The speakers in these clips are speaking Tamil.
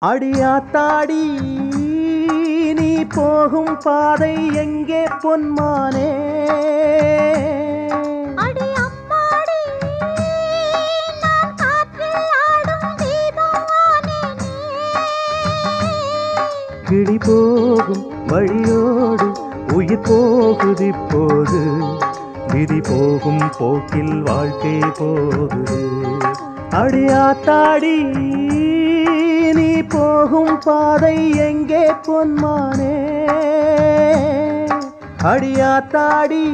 அடியாத்தாடி நீ போகும் பாதை எங்கே பொன்மானே அடி அம்மாடி நான் காற்றில் ஆடும் தீபமானேனே கிளி போகும் வழியோடு உயிர் போகுது இப்போது விதி போகும் போக்கில் வாழ்க்கை போகுது அடியாத்தாடி நீ போகும் பாதை எங்கே பொன்மானே அடியாத்தாடி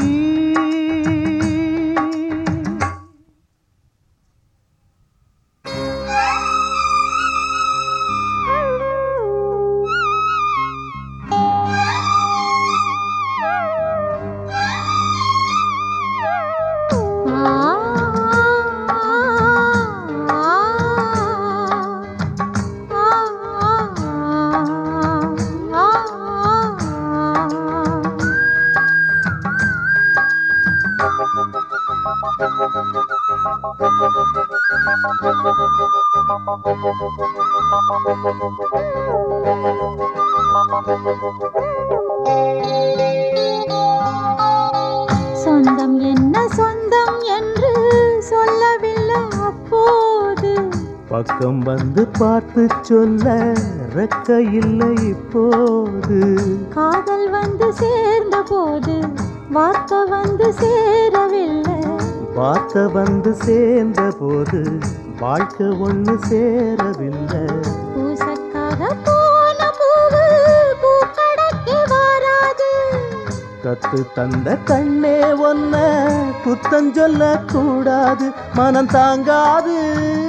சொந்தம் என்ன சொந்தம் என்று சொல்லவில்லை அப்போது பக்கம் வந்து பார்த்து சொல்ல ரெக்க இல்லை இப்போது காதல் வந்து சேர்ந்த போது வார்த்தை வந்து சேரவில்லை பார்க்க வந்து சேர்ந்த போது வாழ்க்கை ஒண்ணு சேரவில்லை பூசக்காக போன பூவு பூக்கடைக்கு வராது கத்து தந்த கண்ணே ஒன்ன குத்தம் சொல்ல கூடாது மனம் தாங்காது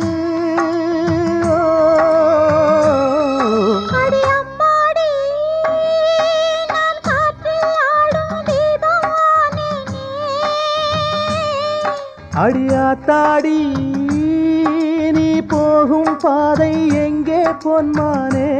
ஓ. அடி அம்மாடி நான் காற்றில் ஆடும் தீபமானேனே அடியாத்தாடி நீ போகும் பாதை எங்கே பொன்மானே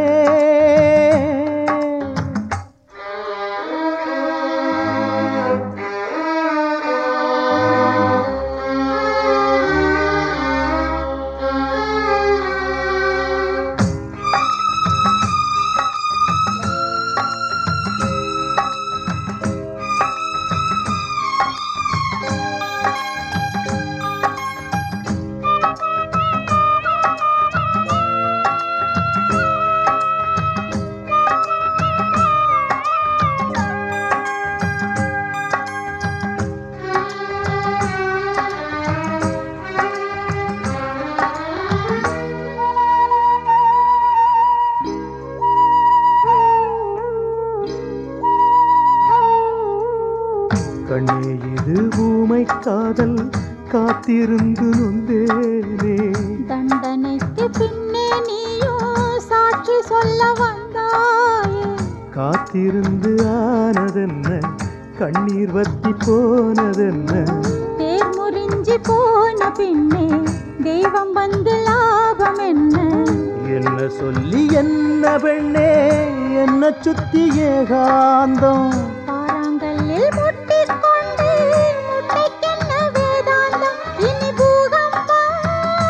கண்ணே இது ஊமை காதல் காத்திருந்து நொந்தேனே தண்டனைக்கு பின்னே நீயும் சாட்சி சொல்ல வந்தாயே காத்திருந்து ஆனதென்ன கண்ணீர் வத்தி போனதென்ன தேர் முறிஞ்சி போன பின்னே தெய்வம் வந்து லாபம் என்ன என்ன சொல்லி என்ன பெண்ணே என்ன சுத்தி ஏகாந்தம் பாறாங்கல்லில் முட்டிக்கொண்டு முட்டைக்கென்ன வேதாந்தம் இனி பூகம்பம்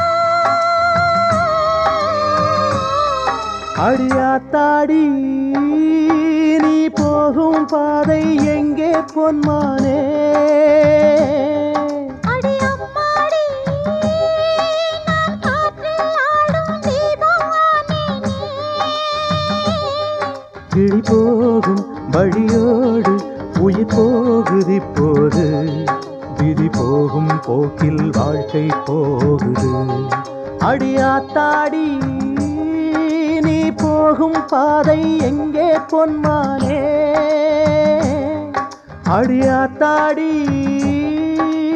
அடியாத்தாடி நீ போகும் பாதை எங்கே பொன்மானே அடி அம்மாடி நான் காற்றில் ஆடும் தீபமானேனே கிளி போகும் வழியோடு உயிர் போகுது இப்போது விதி போகும் போக்கில் வாழ்க்கை போகுது அடியாத்தாடி நீ போகும் பாதை எங்கே பொன்மானே அடியாத்தாடி